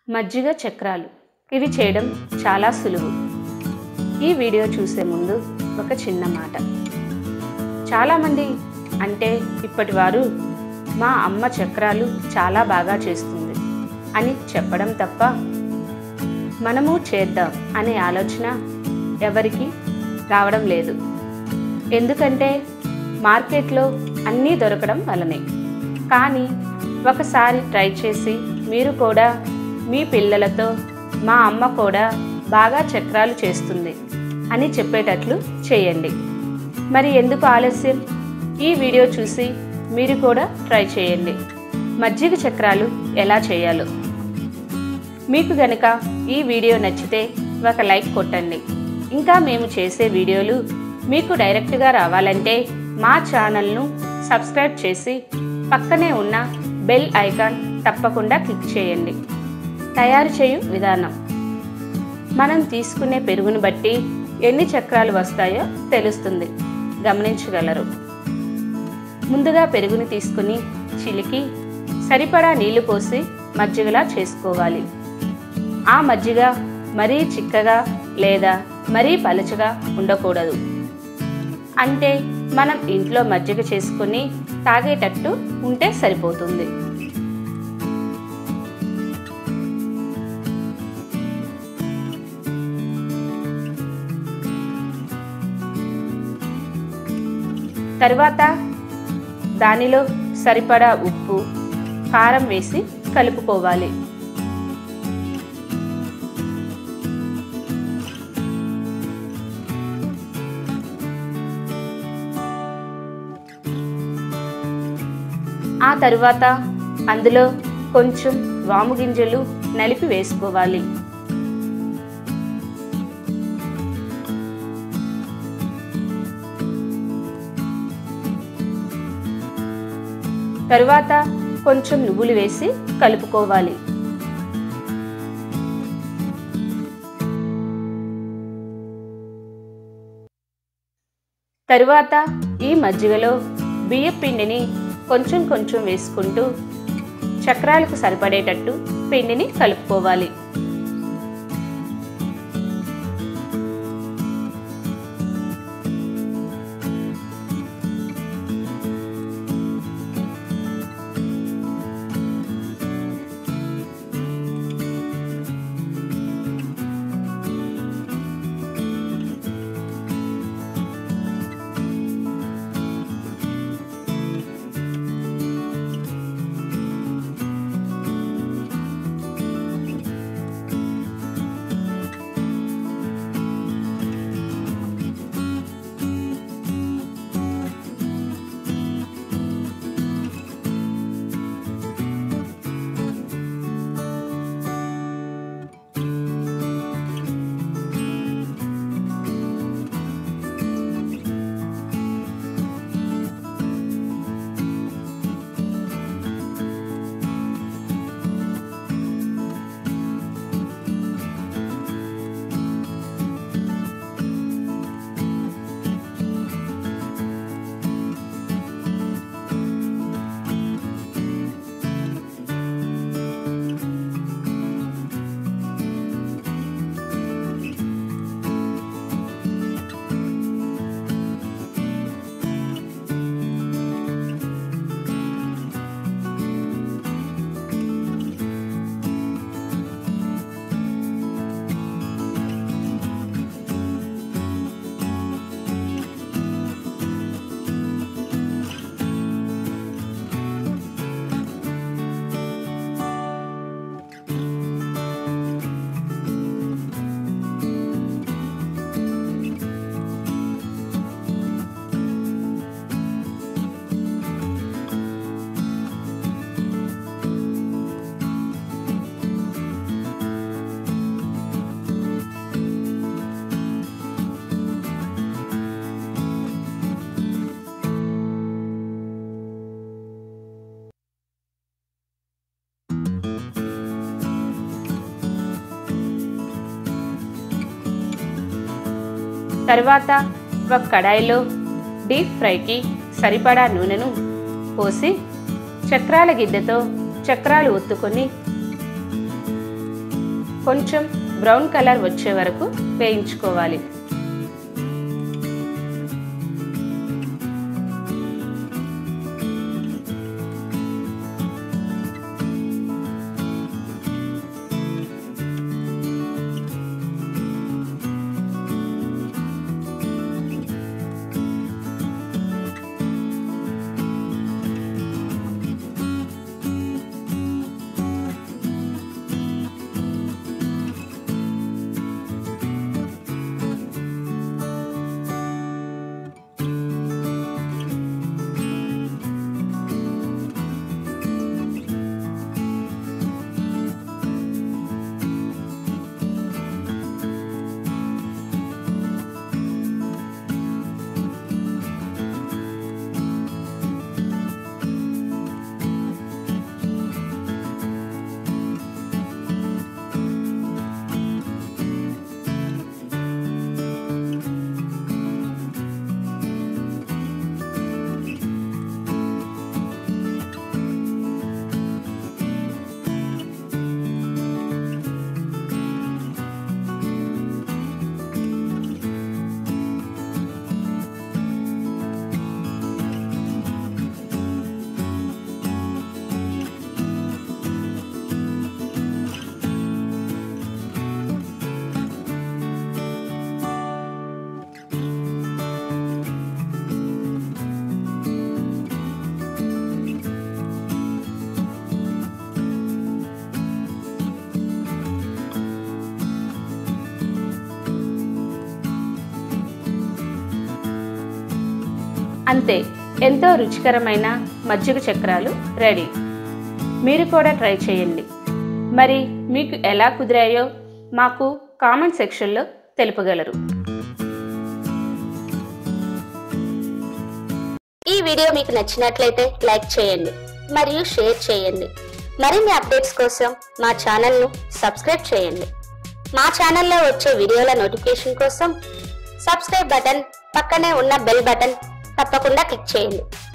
మజ్జిగ చక్రాలు ఇవి చేయడం చాలా సులువు ఈ వీడియో చూసే ముందు ఒక చిన్న మాట చాలామంది అంటే ఇప్పటి వారు మా అమ్మ చక్రాలు చాలా బాగా చేస్తుంది అని చెప్పడం తప్ప మనము చేద్దాం అనే ఆలోచన ఎవరికి రావడం లేదు ఎందుకంటే మార్కెట్లో అన్నీ దొరకడం వలనే కానీ ఒకసారి ట్రై చేసి మీరు కూడా మీ పిల్లలతో మా అమ్మ కూడా బాగా చక్రాలు చేస్తుంది అని చెప్పేటట్లు చేయండి మరి ఎందుకు ఆలస్యం ఈ వీడియో చూసి మీరు కూడా ట్రై చేయండి మజ్జిగ చక్రాలు ఎలా చేయాలో మీకు గనక ఈ వీడియో నచ్చితే ఒక లైక్ కొట్టండి ఇంకా మేము చేసే వీడియోలు మీకు డైరెక్ట్గా రావాలంటే మా ఛానల్ను సబ్స్క్రైబ్ చేసి పక్కనే ఉన్న బెల్ ఐకాన్ తప్పకుండా క్లిక్ చేయండి తయారు చేయు విధానం మనం తీసుకునే పెరుగును బట్టి ఎన్ని చక్రాలు వస్తాయో తెలుస్తుంది గమనించగలరు ముందుగా పెరుగుని తీసుకుని చిలికి సరిపడా నీళ్లు పోసి మజ్జిగలా చేసుకోవాలి ఆ మజ్జిగ మరీ చిక్కగా లేదా మరీ పలుచగా ఉండకూడదు అంటే మనం ఇంట్లో మజ్జిగ చేసుకుని తాగేటట్టు ఉంటే సరిపోతుంది తర్వాత దానిలో సరిపడా ఉప్పు కారం వేసి కలుపుకోవాలి ఆ తరువాత అందులో కొంచెం వాము గింజలు నలిపి వేసుకోవాలి తరువాత కొంచెం నువ్వులు వేసి కలుపుకోవాలి తరువాత ఈ మజ్జిగలో బియ్య పిండిని కొంచెం కొంచెం వేసుకుంటూ చక్రాలకు సరిపడేటట్టు పిండిని కలుపుకోవాలి తర్వాత ఒక కడాయిలో డీప్ ఫ్రైకి సరిపడా నూనెను పోసి చక్రాల గిద్దెతో చక్రాలు ఒత్తుకొని కొంచెం బ్రౌన్ కలర్ వచ్చే వరకు వేయించుకోవాలి అంతే ఎంతో రుచికరమైన మజ్జిగ చక్రాలు రెడీ మీరు కూడా ట్రై చేయండి మరి మీకు ఎలా కుదిరాయో మాకు కామెంట్ సెక్షన్లో తెలుపగలరు ఈ వీడియో మీకు నచ్చినట్లయితే లైక్ చేయండి మరియు షేర్ చేయండి మరిన్ని అప్డేట్స్ కోసం మా ఛానల్ను సబ్స్క్రైబ్ చేయండి మా ఛానల్లో వచ్చే వీడియోల నోటిఫికేషన్ కోసం సబ్స్క్రైబ్ బటన్ పక్కనే ఉన్న బెల్ బటన్ తప్పకుండా క్లిక్ చేయండి